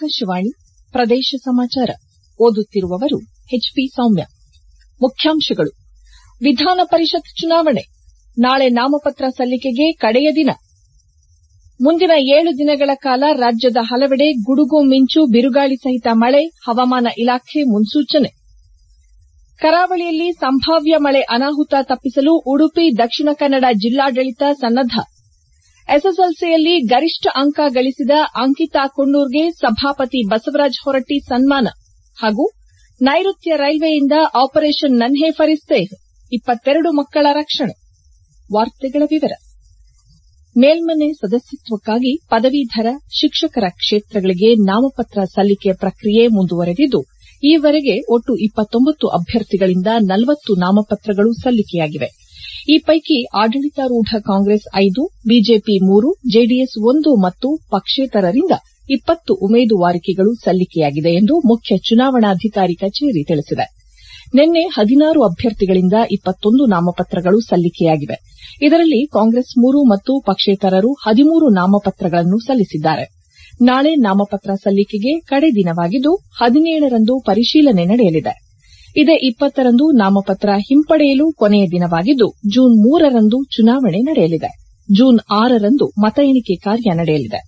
ಆಕಾಶವಾಣಿ ಪ್ರದೇಶ ಸಮಾಚಾರ ಓದುತ್ತಿರುವವರು ಎಚ್ಪಿ ಸೌಮ್ಯ ಮುಖ್ಯಾಂಶಗಳು ವಿಧಾನ ಪರಿಷತ್ ಚುನಾವಣೆ ನಾಳೆ ನಾಮಪತ್ರ ಸಲ್ಲಿಕೆಗೆ ಕಡೆಯ ದಿನ ಮುಂದಿನ ಏಳು ದಿನಗಳ ಕಾಲ ರಾಜ್ಯದ ಹಲವೆಡೆ ಗುಡುಗು ಮಿಂಚು ಬಿರುಗಾಳಿ ಸಹಿತ ಮಳೆ ಹವಾಮಾನ ಇಲಾಖೆ ಮುನ್ಸೂಚನೆ ಕರಾವಳಿಯಲ್ಲಿ ಸಂಭಾವ್ಯ ಮಳೆ ಅನಾಹುತ ತಪ್ಪಿಸಲು ಉಡುಪಿ ದಕ್ಷಿಣ ಕನ್ನಡ ಜಿಲ್ಲಾಡಳಿತ ಸನ್ನದ್ದ ಎಸ್ಎಸ್ಎಲ್ಸಿಯಲ್ಲಿ ಗರಿಷ್ಠ ಅಂಕ ಗಳಿಸಿದ ಅಂಕಿತಾ ಕುನ್ನೂರ್ಗೆ ಸಭಾಪತಿ ಬಸವರಾಜ ಹೊರಟ್ಟಿ ಸನ್ಮಾನ ಹಾಗೂ ನೈಋತ್ಯ ರೈಲ್ವೆಯಿಂದ ಆಪರೇಷನ್ ನನ್ಹೆ ಫರಿಸ್ತೇಹ್ ಇಪ್ಪತ್ತೆರಡು ಮಕ್ಕಳ ರಕ್ಷಣೆ ಮೇಲ್ಮನೆ ಸದಸ್ಯತ್ವಕ್ಕಾಗಿ ಪದವೀಧರ ಶಿಕ್ಷಕರ ಕ್ಷೇತ್ರಗಳಿಗೆ ನಾಮಪತ್ರ ಸಲ್ಲಿಕೆ ಪ್ರಕ್ರಿಯೆ ಮುಂದುವರೆದಿದ್ದು ಈವರೆಗೆ ಒಟ್ಟು ಇಪ್ಪತ್ತೊಂಬತ್ತು ಅಭ್ಯರ್ಥಿಗಳಿಂದ ನಲವತ್ತು ನಾಮಪತ್ರಗಳು ಸಲ್ಲಿಕೆಯಾಗಿವೆ ಈ ಪೈಕಿ ಆಡಳಿತಾರೂಢ ಕಾಂಗ್ರೆಸ್ ಐದು ಬಿಜೆಪಿ ಮೂರು ಜೆಡಿಎಸ್ ಒಂದು ಮತ್ತು ಪಕ್ಷೇತರರಿಂದ ಇಪ್ಪತ್ತು ಉಮೇದುವಾರಿಕೆಗಳು ಸಲ್ಲಿಕೆಯಾಗಿದೆ ಎಂದು ಮುಖ್ಯ ಚುನಾವಣಾಧಿಕಾರಿ ಕಚೇರಿ ತಿಳಿಸಿದೆ ನಿನ್ನೆ ಹದಿನಾರು ಅಭ್ಯರ್ಥಿಗಳಿಂದ ಇಪ್ಪತ್ತೊಂದು ನಾಮಪತ್ರಗಳು ಸಲ್ಲಿಕೆಯಾಗಿವೆ ಇದರಲ್ಲಿ ಕಾಂಗ್ರೆಸ್ ಮೂರು ಮತ್ತು ಪಕ್ಷೇತರರು ಹದಿಮೂರು ನಾಮಪತ್ರಗಳನ್ನು ಸಲ್ಲಿಸಿದ್ದಾರೆ ನಾಳೆ ನಾಮಪತ್ರ ಸಲ್ಲಿಕೆಗೆ ಕಡೆ ದಿನವಾಗಿದ್ದು ಹದಿನೇಳರಂದು ಪರಿಶೀಲನೆ ನಡೆಯಲಿದೆ ಇದೇ ಇಪ್ಪತ್ತರಂದು ನಾಮಪತ್ರ ಹಿಂಪಡೆಯಲು ಕೊನೆಯ ದಿನವಾಗಿದ್ದು ಜೂನ್ ಮೂರರಂದು ಚುನಾವಣೆ ನಡೆಯಲಿದೆ ಜೂನ್ ಆರರಂದು ಮತ ಎಣಿಕೆ ಕಾರ್ಯ ನಡೆಯಲಿದೆ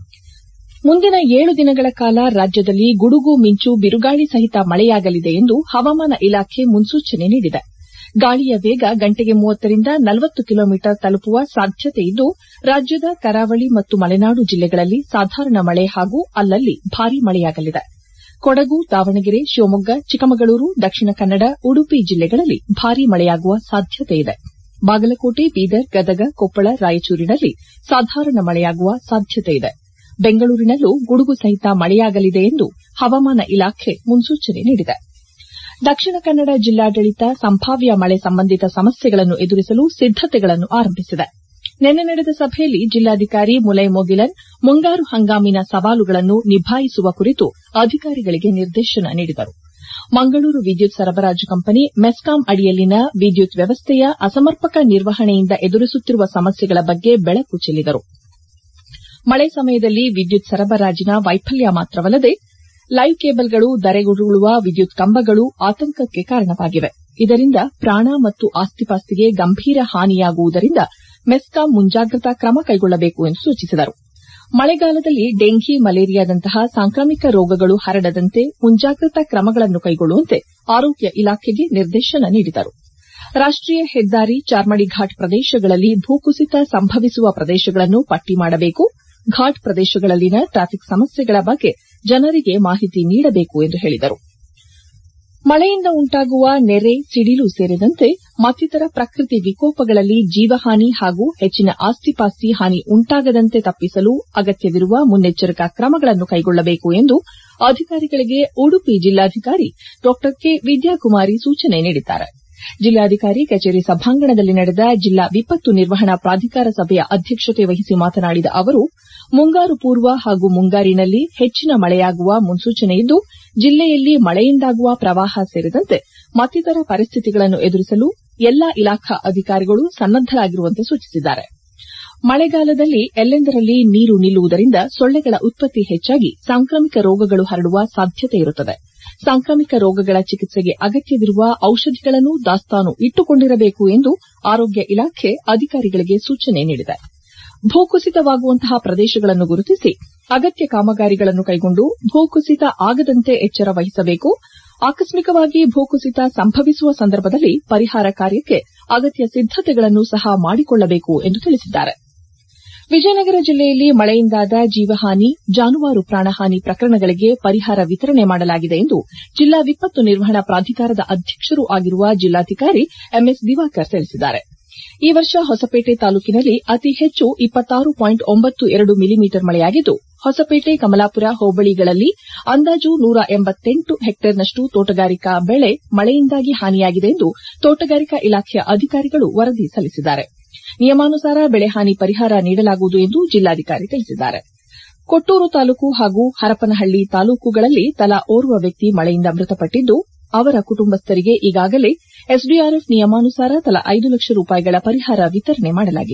ಮುಂದಿನ ಏಳು ದಿನಗಳ ಕಾಲ ರಾಜ್ಯದಲ್ಲಿ ಗುಡುಗು ಮಿಂಚು ಬಿರುಗಾಳಿ ಸಹಿತ ಮಳೆಯಾಗಲಿದೆ ಎಂದು ಹವಾಮಾನ ಇಲಾಖೆ ಮುನ್ಸೂಚನೆ ನೀಡಿದೆ ಗಾಳಿಯ ವೇಗ ಗಂಟೆಗೆ ಮೂವತ್ತರಿಂದ ನಲವತ್ತು ಕಿಲೋಮೀಟರ್ ತಲುಪುವ ಸಾಧ್ಯತೆಯಿದ್ದು ರಾಜ್ಯದ ಕರಾವಳಿ ಮತ್ತು ಮಲೆನಾಡು ಜಿಲ್ಲೆಗಳಲ್ಲಿ ಸಾಧಾರಣ ಮಳೆ ಹಾಗೂ ಅಲ್ಲಲ್ಲಿ ಭಾರೀ ಮಳೆಯಾಗಲಿದೆ ಕೊಡಗು ದಾವಣಗೆರೆ ಶಿವಮೊಗ್ಗ ಚಿಕ್ಕಮಗಳೂರು ದಕ್ಷಿಣ ಕನ್ನಡ ಉಡುಪಿ ಜಿಲ್ಲೆಗಳಲ್ಲಿ ಭಾರೀ ಮಳೆಯಾಗುವ ಸಾಧ್ಯತೆಯಿದೆ ಬಾಗಲಕೋಟೆ ಬೀದರ್ ಗದಗ ಕೊಪ್ಪಳ ರಾಯಚೂರಿನಲ್ಲಿ ಸಾಧಾರಣ ಮಳೆಯಾಗುವ ಸಾಧ್ಯತೆಯಿದೆ ಬೆಂಗಳೂರಿನಲ್ಲೂ ಗುಡುಗು ಸಹಿತ ಮಳೆಯಾಗಲಿದೆ ಎಂದು ಹವಾಮಾನ ಇಲಾಖೆ ಮುನ್ಸೂಚನೆ ನೀಡಿದೆ ದಕ್ಷಿಣ ಕನ್ನಡ ಜಿಲ್ಲಾಡಳಿತ ಸಂಭಾವ್ಯ ಮಳೆ ಸಂಬಂಧಿತ ಸಮಸ್ಯೆಗಳನ್ನು ಎದುರಿಸಲು ಸಿದ್ದತೆಗಳನ್ನು ಆರಂಭಿಸಿದೆ ನಿನ್ನೆ ನಡೆದ ಸಭೆಯಲ್ಲಿ ಜಿಲ್ಲಾಧಿಕಾರಿ ಮುಲೈ ಮುಗಿಲನ್ ಮುಂಗಾರು ಹಂಗಾಮಿನ ಸವಾಲುಗಳನ್ನು ನಿಭಾಯಿಸುವ ಕುರಿತು ಅಧಿಕಾರಿಗಳಿಗೆ ನಿರ್ದೇಶನ ನೀಡಿದರು ಮಂಗಳೂರು ವಿದ್ಯುತ್ ಸರಬರಾಜು ಕಂಪನಿ ಮೆಸ್ಕಾಂ ಅಡಿಯಲ್ಲಿನ ವಿದ್ಯುತ್ ವ್ಯವಸ್ಥೆಯ ಅಸಮರ್ಪಕ ನಿರ್ವಹಣೆಯಿಂದ ಎದುರಿಸುತ್ತಿರುವ ಸಮಸ್ಯೆಗಳ ಬಗ್ಗೆ ಬೆಳಕು ಚೆಲ್ಲಿದರು ಮಳೆ ಸಮಯದಲ್ಲಿ ವಿದ್ಯುತ್ ಸರಬರಾಜಿನ ವೈಫಲ್ಯ ಮಾತ್ರವಲ್ಲದೆ ಲೈವ್ ಕೇಬಲ್ಗಳು ಧರೆಗುರುಳುವ ವಿದ್ಯುತ್ ಕಂಬಗಳು ಆತಂಕಕ್ಕೆ ಕಾರಣವಾಗಿವೆ ಇದರಿಂದ ಪ್ರಾಣ ಮತ್ತು ಆಸ್ತಿಪಾಸ್ತಿಗೆ ಗಂಭೀರ ಹಾನಿಯಾಗುವುದರಿಂದ ಮೆಸ್ಕಾಂ ಮುಂಜಾಗ್ರತಾ ಕ್ರಮ ಕೈಗೊಳ್ಳಬೇಕು ಎಂದು ಸೂಚಿಸಿದರು ಮಳೆಗಾಲದಲ್ಲಿ ಡೆಂಘಿ ಮಲೇರಿಯಾದಂತಹ ಸಾಂಕ್ರಾಮಿಕ ರೋಗಗಳು ಹರಡದಂತೆ ಮುಂಜಾಗ್ರತಾ ಕ್ರಮಗಳನ್ನು ಕೈಗೊಳ್ಳುವಂತೆ ಆರೋಗ್ಯ ಇಲಾಖೆಗೆ ನಿರ್ದೇಶನ ನೀಡಿದರು ರಾಷ್ಟೀಯ ಹೆದ್ದಾರಿ ಚಾರ್ಮಡಿ ಘಾಟ್ ಪ್ರದೇಶಗಳಲ್ಲಿ ಭೂಕುಸಿತ ಸಂಭವಿಸುವ ಪ್ರದೇಶಗಳನ್ನು ಪಟ್ಟಿ ಮಾಡಬೇಕು ಘಾಟ್ ಪ್ರದೇಶಗಳಲ್ಲಿನ ಟ್ರಾಫಿಕ್ ಸಮಸ್ಯೆಗಳ ಬಗ್ಗೆ ಜನರಿಗೆ ಮಾಹಿತಿ ನೀಡಬೇಕು ಎಂದು ಹೇಳಿದರು ಮಳೆಯಿಂದ ಉಂಟಾಗುವ ನೆರೆ ಸಿಡಿಲು ಸೇರಿದಂತೆ ಮತ್ತಿತರ ಪ್ರಕೃತಿ ವಿಕೋಪಗಳಲ್ಲಿ ಜೀವಹಾನಿ ಹಾಗೂ ಹೆಚ್ಚಿನ ಆಸ್ತಿಪಾಸ್ತಿ ಹಾನಿ ಉಂಟಾಗದಂತೆ ತಪ್ಪಿಸಲು ಅಗತ್ಯವಿರುವ ಮುನ್ನೆಚ್ಚರಿಕಾ ಕ್ರಮಗಳನ್ನು ಕೈಗೊಳ್ಳಬೇಕು ಎಂದು ಅಧಿಕಾರಿಗಳಿಗೆ ಉಡುಪಿ ಜಿಲ್ಲಾಧಿಕಾರಿ ಡಾ ಕೆ ವಿದ್ಯಾಕುಮಾರಿ ಸೂಚನೆ ನೀಡಿದ್ದಾರೆ ಜಿಲ್ಲಾಧಿಕಾರಿ ಕಚೇರಿ ಸಭಾಂಗಣದಲ್ಲಿ ನಡೆದ ಜಿಲ್ಲಾ ವಿಪತ್ತು ನಿರ್ವಹಣಾ ಪ್ರಾಧಿಕಾರ ಸಭೆಯ ಅಧ್ಯಕ್ಷತೆ ವಹಿಸಿ ಮಾತನಾಡಿದ ಅವರು ಮುಂಗಾರು ಪೂರ್ವ ಹಾಗೂ ಮುಂಗಾರಿನಲ್ಲಿ ಹೆಚ್ಚಿನ ಮಳೆಯಾಗುವ ಮುನ್ಸೂಚನೆಯಿದ್ದು ಜಿಲ್ಲೆಯಲ್ಲಿ ಮಳೆಯಿಂದಾಗುವ ಪ್ರವಾಹ ಸೇರಿದಂತೆ ಮತ್ತಿತರ ಪರಿಸ್ಥಿತಿಗಳನ್ನು ಎದುರಿಸಲು ಎಲ್ಲಾ ಇಲಾಖಾ ಅಧಿಕಾರಿಗಳು ಸನ್ನದ್ದರಾಗಿರುವಂತೆ ಸೂಚಿಸಿದ್ದಾರೆ ಮಳೆಗಾಲದಲ್ಲಿ ಎಲ್ಲೆಂದರಲ್ಲಿ ನೀರು ನಿಲ್ಲುವುದರಿಂದ ಸೊಳ್ಳೆಗಳ ಉತ್ಪತ್ತಿ ಹೆಚ್ಚಾಗಿ ಸಾಂಕ್ರಾಮಿಕ ರೋಗಗಳು ಹರಡುವ ಸಾಧ್ಯತೆಯಿರುತ್ತದೆ ಸಾಂಕ್ರಾಮಿಕ ರೋಗಗಳ ಚಿಕಿತ್ಸೆಗೆ ಅಗತ್ಯವಿರುವ ಔಷಧಿಗಳನ್ನು ದಾಸ್ತಾನು ಇಟ್ಟುಕೊಂಡಿರಬೇಕು ಎಂದು ಆರೋಗ್ಯ ಇಲಾಖೆ ಅಧಿಕಾರಿಗಳಿಗೆ ಸೂಚನೆ ನೀಡಿದೆ ಭೂಕುಸಿತವಾಗುವಂತಹ ಪ್ರದೇಶಗಳನ್ನು ಗುರುತಿಸಿ ಅಗತ್ಯ ಕಾಮಗಾರಿಗಳನ್ನು ಕೈಗೊಂಡು ಭೂಕುಸಿತ ಆಗದಂತೆ ಎಚ್ಚರ ವಹಿಸಬೇಕು ಆಕಸ್ಮಿಕವಾಗಿ ಭೂಕುಸಿತ ಸಂಭವಿಸುವ ಸಂದರ್ಭದಲ್ಲಿ ಪರಿಹಾರ ಕಾರ್ಯಕ್ಕೆ ಅಗತ್ಯ ಸಿದ್ದತೆಗಳನ್ನು ಸಹ ಮಾಡಿಕೊಳ್ಳಬೇಕು ಎಂದು ತಿಳಿಸಿದ್ದಾರೆ ವಿಜಯನಗರ ಜಿಲ್ಲೆಯಲ್ಲಿ ಮಳೆಯಿಂದಾದ ಜೀವಹಾನಿ ಜಾನುವಾರು ಪ್ರಾಣಹಾನಿ ಪ್ರಕರಣಗಳಿಗೆ ಪರಿಹಾರ ವಿತರಣೆ ಮಾಡಲಾಗಿದೆ ಎಂದು ಜಿಲ್ಲಾ ವಿಪತ್ತು ನಿರ್ವಹಣಾ ಪ್ರಾಧಿಕಾರದ ಅಧ್ಯಕ್ಷರೂ ಆಗಿರುವ ಜಿಲ್ಲಾಧಿಕಾರಿ ಎಂಎಸ್ ದಿವಾಕರ್ ತಿಳಿಸಿದ್ದಾರೆ ಈ ವರ್ಷ ಹೊಸಪೇಟೆ ತಾಲೂಕಿನಲ್ಲಿ ಅತಿ ಹೆಚ್ಚು ಇಪ್ಪತ್ತಾರು ಪಾಯಿಂಟ್ ಒಂಬತ್ತು ಎರಡು ಮಿಲಿಮೀಟರ್ ಮಳೆಯಾಗಿದ್ದು ಹೊಸಪೇಟೆ ಕಮಲಾಪುರ ಹೋಬಳಿಗಳಲ್ಲಿ ಅಂದಾಜು ನೂರ ಎಂಬತ್ತೆಂಟು ಹೆಕ್ಟೇರ್ನಷ್ಟು ತೋಟಗಾರಿಕಾ ಬೆಳೆ ಮಳೆಯಿಂದಾಗಿ ಹಾನಿಯಾಗಿದೆ ಎಂದು ತೋಟಗಾರಿಕಾ ಇಲಾಖೆಯ ಅಧಿಕಾರಿಗಳು ವರದಿ ಸಲ್ಲಿಸಿದ್ದಾರೆ ನಿಯಮಾನುಸಾರ ಬೆಳೆ ಹಾನಿ ಪರಿಹಾರ ನೀಡಲಾಗುವುದು ಎಂದು ಜಿಲ್ಲಾಧಿಕಾರಿ ತಿಳಿಸಿದ್ದಾರೆ ಕೊಟ್ಟೂರು ತಾಲೂಕು ಹಾಗೂ ಹರಪನಹಳ್ಳಿ ತಾಲೂಕುಗಳಲ್ಲಿ ತಲಾ ಓರ್ವ ವ್ಯಕ್ತಿ ಮಳೆಯಿಂದ ಮೃತಪಟ್ಟಿದ್ದು ಅವರ ಕುಟುಂಬಸ್ಥರಿಗೆ ಈಗಾಗಲೇ ಎಸ್ಡಿಆರ್ಎಫ್ ನಿಯಮಾನುಸಾರ ತಲಾ ಐದು ಲಕ್ಷ ರೂಪಾಯಿಗಳ ಪರಿಹಾರ ವಿತರಣೆ ಮಾಡಲಾಗಿದೆ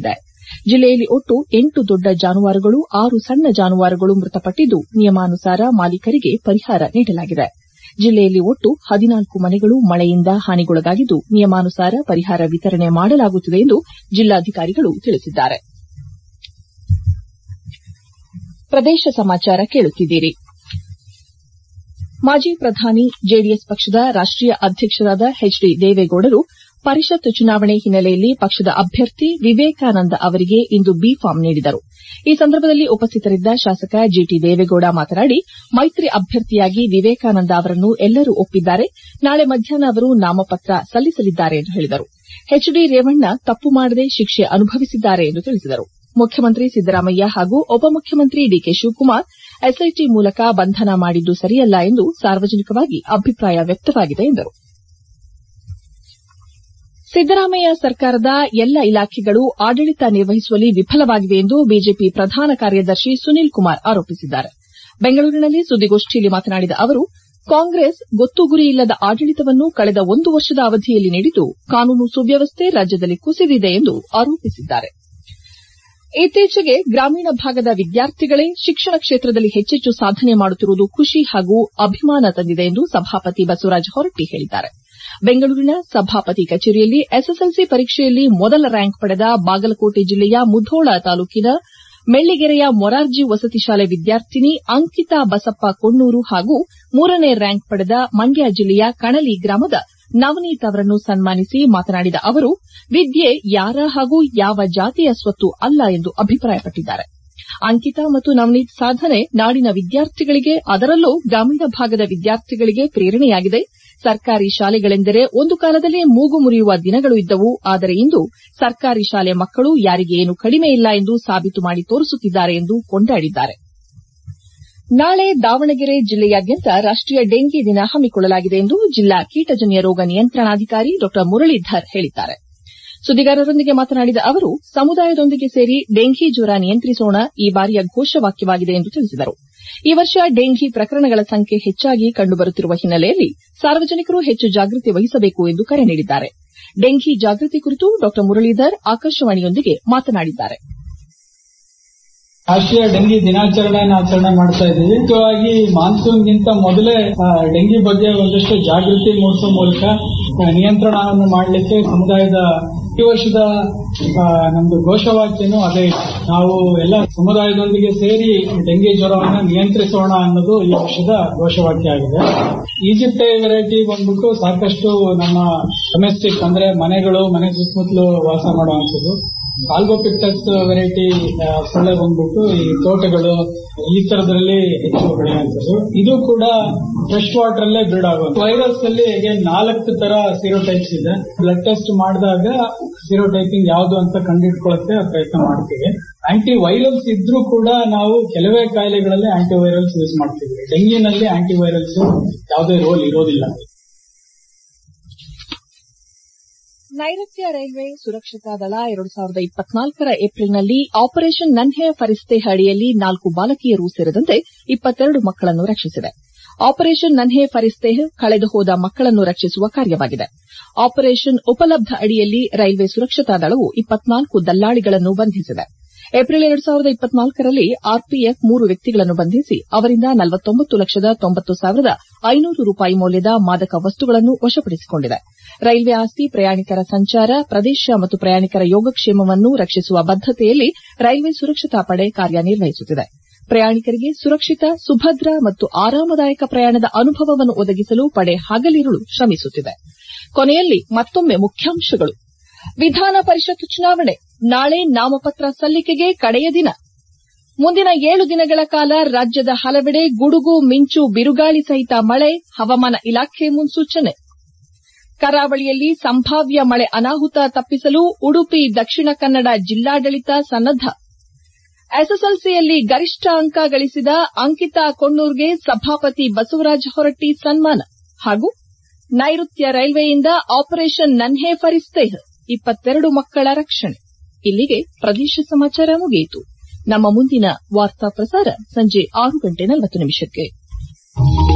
ಜಿಲ್ಲೆಯಲ್ಲಿ ಒಟ್ಟು ಎಂಟು ದೊಡ್ಡ ಜಾನುವಾರುಗಳು ಆರು ಸಣ್ಣ ಜಾನುವಾರುಗಳು ಮೃತಪಟ್ಟಿದ್ದು ನಿಯಮಾನುಸಾರ ಮಾಲೀಕರಿಗೆ ಪರಿಹಾರ ನೀಡಲಾಗಿದೆ ಜಿಲ್ಲೆಯಲ್ಲಿ ಒಟ್ಟು ಹದಿನಾಲ್ಕು ಮನೆಗಳು ಮಳೆಯಿಂದ ಹಾನಿಗೊಳಗಾಗಿದ್ದು ನಿಯಮಾನುಸಾರ ಪರಿಹಾರ ವಿತರಣೆ ಮಾಡಲಾಗುತ್ತಿದೆ ಎಂದು ಜಿಲ್ಲಾಧಿಕಾರಿಗಳು ತಿಳಿಸಿದ್ದಾರೆ ಪ್ರದೇಶ ಸಮಾಚಾರ ಕೇಳುತ್ತಿದ್ದೀರಿ ಮಾಜಿ ಪ್ರಧಾನಿ ಜೆಡಿಎಸ್ ಪಕ್ಷದ ರಾಷ್ಟೀಯ ಅಧ್ಯಕ್ಷರಾದ ಎಚ್ ಡಿ ದೇವೇಗೌಡರು ಪರಿಷತ್ ಚುನಾವಣೆ ಹಿನ್ನೆಲೆಯಲ್ಲಿ ಪಕ್ಷದ ಅಭ್ಯರ್ಥಿ ವಿವೇಕಾನಂದ ಅವರಿಗೆ ಇಂದು ಬಿ ಫಾರ್ಮ್ ನೀಡಿದರು ಈ ಸಂದರ್ಭದಲ್ಲಿ ಉಪಸ್ಥಿತರಿದ್ದ ಶಾಸಕ ಜಿಟಿ ದೇವೇಗೌಡ ಮಾತನಾಡಿ ಮೈತ್ರಿ ಅಭ್ಯರ್ಥಿಯಾಗಿ ವಿವೇಕಾನಂದ ಅವರನ್ನು ಎಲ್ಲರೂ ಒಪ್ಪಿದ್ದಾರೆ ನಾಳೆ ಮಧ್ಯಾಹ್ನ ಅವರು ನಾಮಪತ್ರ ಸಲ್ಲಿಸಲಿದ್ದಾರೆ ಎಂದು ಹೇಳಿದರು ಎಚ್ ಡಿ ರೇವಣ್ಣ ತಪ್ಪು ಮಾಡದೆ ಶಿಕ್ಷೆ ಅನುಭವಿಸಿದ್ದಾರೆ ಎಂದು ತಿಳಿಸಿದರು ಮುಖ್ಯಮಂತ್ರಿ ಸಿದ್ದರಾಮಯ್ಯ ಹಾಗೂ ಉಪಮುಖ್ಯಮಂತ್ರಿ ಡಿಕೆ ಶಿವಕುಮಾರ್ ಎಸ್ಐಟಿ ಮೂಲಕ ಬಂಧನ ಮಾಡಿದ್ದು ಸರಿಯಲ್ಲ ಎಂದು ಸಾರ್ವಜನಿಕವಾಗಿ ಅಭಿಪ್ರಾಯ ವ್ಯಕ್ತವಾಗಿದೆ ಎಂದರು ಸಿದ್ದರಾಮಯ್ಯ ಸರ್ಕಾರದ ಎಲ್ಲ ಇಲಾಖೆಗಳು ಆಡಳಿತ ನಿರ್ವಹಿಸುವಲ್ಲಿ ವಿಫಲವಾಗಿವೆ ಎಂದು ಬಿಜೆಪಿ ಪ್ರಧಾನ ಕಾರ್ಯದರ್ಶಿ ಸುನೀಲ್ ಕುಮಾರ್ ಆರೋಪಿಸಿದ್ದಾರೆ ಬೆಂಗಳೂರಿನಲ್ಲಿ ಸುದ್ದಿಗೋಷ್ಠಿಯಲ್ಲಿ ಮಾತನಾಡಿದ ಅವರು ಕಾಂಗ್ರೆಸ್ ಗೊತ್ತು ಗುರಿಯಿಲ್ಲದ ಆಡಳಿತವನ್ನು ಕಳೆದ ಒಂದು ವರ್ಷದ ಅವಧಿಯಲ್ಲಿ ನೀಡಿದ್ದು ಕಾನೂನು ಸುವ್ಯವಸ್ಥೆ ರಾಜ್ಯದಲ್ಲಿ ಕುಸಿದಿದೆ ಎಂದು ಆರೋಪಿಸಿದ್ದಾರೆ ಇತ್ತೀಚೆಗೆ ಗ್ರಾಮೀಣ ಭಾಗದ ವಿದ್ಯಾರ್ಥಿಗಳೇ ಶಿಕ್ಷಣ ಕ್ಷೇತ್ರದಲ್ಲಿ ಹೆಚ್ಚೆಚ್ಚು ಸಾಧನೆ ಮಾಡುತ್ತಿರುವುದು ಖುಷಿ ಹಾಗೂ ಅಭಿಮಾನ ತಂದಿದೆ ಎಂದು ಸಭಾಪತಿ ಬಸವರಾಜ ಹೊರಟ್ಟಿ ಹೇಳಿದ್ದಾರೆ ಬೆಂಗಳೂರಿನ ಸಭಾಪತಿ ಕಚೇರಿಯಲ್ಲಿ ಎಸ್ಎಸ್ಎಲ್ಸಿ ಪರೀಕ್ಷೆಯಲ್ಲಿ ಮೊದಲ ರ್ಯಾಂಕ್ ಪಡೆದ ಬಾಗಲಕೋಟೆ ಜಿಲ್ಲೆಯ ಮುಧೋಳ ತಾಲೂಕಿನ ಮೆಳ್ಳಿಗೆರೆಯ ಮೊರಾರ್ಜಿ ವಸತಿ ಶಾಲೆ ವಿದ್ಯಾರ್ಥಿನಿ ಅಂಕಿತಾ ಬಸಪ್ಪ ಕೊಣ್ಣೂರು ಹಾಗೂ ಮೂರನೇ ರ್ಯಾಂಕ್ ಪಡೆದ ಮಂಡ್ಯ ಜಿಲ್ಲೆಯ ಕಣಲಿ ಗ್ರಾಮದ ನವನೀತ್ ಅವರನ್ನು ಸನ್ಮಾನಿಸಿ ಮಾತನಾಡಿದ ಅವರು ವಿದ್ಯೆ ಯಾರ ಹಾಗೂ ಯಾವ ಜಾತಿಯ ಸ್ವತ್ತು ಅಲ್ಲ ಎಂದು ಅಭಿಪ್ರಾಯಪಟ್ಟಿದ್ದಾರೆ ಅಂಕಿತಾ ಮತ್ತು ನವನೀತ್ ಸಾಧನೆ ನಾಡಿನ ವಿದ್ಯಾರ್ಥಿಗಳಿಗೆ ಅದರಲ್ಲೂ ಗ್ರಾಮೀಣ ಭಾಗದ ವಿದ್ಯಾರ್ಥಿಗಳಿಗೆ ಪ್ರೇರಣೆಯಾಗಿದೆ ಸರ್ಕಾರಿ ಶಾಲೆಗಳೆಂದರೆ ಒಂದು ಕಾಲದಲ್ಲಿ ಮೂಗು ಮುರಿಯುವ ದಿನಗಳು ಇದ್ದವು ಆದರೆ ಇಂದು ಸರ್ಕಾರಿ ಶಾಲೆ ಮಕ್ಕಳು ಯಾರಿಗೆ ಏನು ಕಡಿಮೆ ಇಲ್ಲ ಎಂದು ಸಾಬೀತು ಮಾಡಿ ತೋರಿಸುತ್ತಿದ್ದಾರೆ ಎಂದು ಕೊಂಡಾಡಿದ್ದಾರೆ ನಾಳೆ ದಾವಣಗೆರೆ ಜಿಲ್ಲೆಯಾದ್ಯಂತ ರಾಷ್ಟೀಯ ಡೆಂಗಿ ದಿನ ಹಮ್ಮಿಕೊಳ್ಳಲಾಗಿದೆ ಎಂದು ಜಿಲ್ಲಾ ಕೀಟಜನ್ಯ ರೋಗ ನಿಯಂತ್ರಣಾಧಿಕಾರಿ ಡಾ ಮುರಳೀಧರ್ ಹೇಳಿದ್ದಾರೆ ಸುದ್ದಿಗಾರರೊಂದಿಗೆ ಮಾತನಾಡಿದ ಅವರು ಸಮುದಾಯದೊಂದಿಗೆ ಸೇರಿ ಡೆಂಘಿ ಜ್ವರ ನಿಯಂತ್ರಿಸೋಣ ಈ ಬಾರಿಯ ಘೋಷವಾಕ್ಯವಾಗಿದೆ ಎಂದು ತಿಳಿಸಿದರು ಈ ವರ್ಷ ಡೆಂಘಿ ಪ್ರಕರಣಗಳ ಸಂಖ್ಯೆ ಹೆಚ್ಚಾಗಿ ಕಂಡುಬರುತ್ತಿರುವ ಹಿನ್ನೆಲೆಯಲ್ಲಿ ಸಾರ್ವಜನಿಕರು ಹೆಚ್ಚು ಜಾಗೃತಿ ವಹಿಸಬೇಕು ಎಂದು ಕರೆ ನೀಡಿದ್ದಾರೆ ಡೆಂಘಿ ಜಾಗೃತಿ ಕುರಿತು ಡಾ ಮುರಳೀಧರ್ ಆಕಾಶವಾಣಿಯೊಂದಿಗೆ ಮಾತನಾಡಿದ್ದಾರೆ ರಾಷ್ಟ್ರೀಯ ಡೆಂಗಿ ದಿನಾಚರಣೆಯನ್ನು ಆಚರಣೆ ಮಾಡ್ತಾ ಇದ್ದೀವಿ ಮುಖ್ಯವಾಗಿ ಮಾನ್ಸೂನ್ಗಿಂತ ಮೊದಲೇ ಆ, ಡೆಂಗಿ ಬಗ್ಗೆ ಒಂದಷ್ಟು ಜಾಗೃತಿ ಮೂಡಿಸುವ ಮೂಲಕ ಆ, ನಿಯಂತ್ರಣವನ್ನು ಮಾಡಲಿಕ್ಕೆ ಸಮುದಾಯದ ಈ ವರ್ಷದ ಆ, ನಮ್ದು ಘೋಷವಾಕ್ಯನೂ ಅದೇ ಇದೆ. ನಾವು ಎಲ್ಲ ಸಮುದಾಯದೊಂದಿಗೆ ಸೇರಿ ಡೆಂಗಿ ಜ್ವರವನ್ನು ನಿಯಂತ್ರಿಸೋಣ ಅನ್ನೋದು ಈ ವರ್ಷದ ಘೋಷವಾಕ್ಯ ಆಗಿದೆ ಈಜಿಪ್ಟೆ ವೆರೈಟಿ ಬಂದ್ಬಿಟ್ಟು ಸಾಕಷ್ಟು ನಮ್ಮ ಡೊಮೆಸ್ಟಿಕ್ ಅಂದ್ರೆ ಮನೆಗಳು ಮನೆ ಸುತ್ತಮುತ್ತಲು ವಾಸ ಮಾಡುವಂಥದ್ದು ಆಲ್ಬೋಪಿಕ್ಟಸ್ ವೆರೈಟಿ ಸೊಳ್ಳೆ ಬಂದ್ಬಿಟ್ಟು ಈ ತೋಟಗಳು ಈ ತರದ್ರಲ್ಲಿ ಹೆಚ್ಚು ಬೆಳೆಯುವಂಥದ್ದು ಇದು ಕೂಡ ಫ್ರೆಶ್ ವಾಟರ್ ಅಲ್ಲೇ ಬ್ರೀಡ್ ಆಗುವಂತ ವೈರಸ್ ಅಲ್ಲಿ ಹೇಗೆ ನಾಲ್ಕು ತರ ಸಿರೋಟೈಪ್ಸ್ ಇದೆ ಬ್ಲಡ್ ಟೆಸ್ಟ್ ಮಾಡಿದಾಗ ಸಿರೋಟೈಪಿಂಗ್ ಯಾವುದು ಅಂತ ಕಂಡುಹಿಡ್ಕೊಳ್ಳಕ್ಕೆ ಪ್ರಯತ್ನ ಮಾಡ್ತೀವಿ ಆಂಟಿ ವೈರಲ್ಸ್ ಇದ್ರೂ ಕೂಡ ನಾವು ಕೆಲವೇ ಕಾಯಿಲೆಗಳಲ್ಲಿ ಆಂಟಿ ವೈರಲ್ಸ್ ಯೂಸ್ ಮಾಡ್ತೀವಿ ಡೆಂಗಿನಲ್ಲಿ ಆಂಟಿ ವೈರಲ್ಸ್ ಯಾವುದೇ ರೋಲ್ ಇರೋದಿಲ್ಲ ನೈಋತ್ಯ ರೈಲ್ವೆ ಸುರಕ್ಷತಾ ದಳ ಎರಡು ಸಾವಿರದ ಇಪ್ಪತ್ನಾಲ್ಕರ ಏಪ್ರಿಲ್ನಲ್ಲಿ ಆಪರೇಷನ್ ನನ್ಹೆ ಫರಿಸ್ತೆ ಅಡಿಯಲ್ಲಿ ನಾಲ್ಕು ಬಾಲಕಿಯರು ಸೇರಿದಂತೆ ಇಪ್ಪತ್ತೆರಡು ಮಕ್ಕಳನ್ನು ರಕ್ಷಿಸಿದೆ ಆಪರೇಷನ್ ನನ್ಹೆ ಫರಿಸ್ತೆ ಕಳೆದು ಹೋದ ಮಕ್ಕಳನ್ನು ರಕ್ಷಿಸುವ ಕಾರ್ಯವಾಗಿದೆ ಆಪರೇಷನ್ ಉಪಲಬ್ಧ ಅಡಿಯಲ್ಲಿ ರೈಲ್ವೆ ಸುರಕ್ಷತಾ ದಳವು ಇಪ್ಪತ್ನಾಲ್ಕು ದಲ್ಲಾಳಿಗಳನ್ನು ಬಂಧಿಸಿದೆ ಏಪ್ರಿಲ್ ಎರಡು ಸಾವಿರದ ಇಪ್ಪತ್ನಾಲ್ಕರಲ್ಲಿ ಆರ್ಪಿಎಫ್ ಮೂರು ವ್ಯಕ್ತಿಗಳನ್ನು ಬಂಧಿಸಿ ಅವರಿಂದ ನಲವತ್ತೊಂಬತ್ತು ಲಕ್ಷದ ತೊಂಬತ್ತು ಸಾವಿರದ ಐನೂರು ರೂಪಾಯಿ ಮೌಲ್ಯದ ಮಾದಕ ವಸ್ತುಗಳನ್ನು ವಶಪಡಿಸಿಕೊಂಡಿದೆ ರೈಲ್ವೆ ಆಸ್ತಿ ಪ್ರಯಾಣಿಕರ ಸಂಚಾರ ಪ್ರದೇಶ ಮತ್ತು ಪ್ರಯಾಣಿಕರ ಯೋಗಕ್ಷೇಮವನ್ನು ರಕ್ಷಿಸುವ ಬದ್ದತೆಯಲ್ಲಿ ರೈಲ್ವೆ ಸುರಕ್ಷತಾ ಪಡೆ ಕಾರ್ಯನಿರ್ವಹಿಸುತ್ತಿದೆ ಪ್ರಯಾಣಿಕರಿಗೆ ಸುರಕ್ಷಿತ ಸುಭದ್ರ ಮತ್ತು ಆರಾಮದಾಯಕ ಪ್ರಯಾಣದ ಅನುಭವವನ್ನು ಒದಗಿಸಲು ಪಡೆ ಹಗಲಿರುಳು ಶ್ರಮಿಸುತ್ತಿದೆ ಕೊನೆಯಲ್ಲಿ ಮತ್ತೊಮ್ಮೆ ಮುಖ್ಯಾಂಶಗಳು ವಿಧಾನ ಪರಿಷತ್ ಚುನಾವಣೆ ನಾಳೆ ನಾಮಪತ್ರ ಸಲ್ಲಿಕೆಗೆ ಕಡೆಯ ದಿನ ಮುಂದಿನ ಏಳು ದಿನಗಳ ಕಾಲ ರಾಜ್ಯದ ಹಲವೆಡೆ ಗುಡುಗು ಮಿಂಚು ಬಿರುಗಾಳಿ ಸಹಿತ ಮಳೆ ಹವಾಮಾನ ಇಲಾಖೆ ಮುನ್ಸೂಚನೆ ಕರಾವಳಿಯಲ್ಲಿ ಸಂಭಾವ್ಯ ಮಳೆ ಅನಾಹುತ ತಪ್ಪಿಸಲು ಉಡುಪಿ ದಕ್ಷಿಣ ಕನ್ನಡ ಜಿಲ್ಲಾಡಳಿತ ಸನ್ನದ್ದ ಎಸ್ಎಸ್ಎಲ್ಸಿಯಲ್ಲಿ ಗರಿಷ್ಠ ಅಂಕ ಗಳಿಸಿದ ಅಂಕಿತಾ ಕೊಣ್ಣೂರ್ಗೆ ಸಭಾಪತಿ ಬಸವರಾಜ ಹೊರಟ್ಟಿ ಸನ್ಮಾನ ಹಾಗೂ ನೈಋತ್ಯ ರೈಲ್ವೆಯಿಂದ ಆಪರೇಷನ್ ನನ್ಹೆ ಫರಿಸ್ತೇಹ್ ಇಪ್ಪತ್ತೆರಡು ಮಕ್ಕಳ ರಕ್ಷಣೆ ಇಲ್ಲಿಗೆ ಪ್ರದೇಶ ಸಮಾಚಾರ ಮುಗಿಯಿತು ನಮ್ಮ ಮುಂದಿನ ವಾರ್ತಾ ಪ್ರಸಾರ ಸಂಜೆ ಆರು ಗಂಟೆ ನಲವತ್ತು ನಿಮಿಷಕ್ಕೆ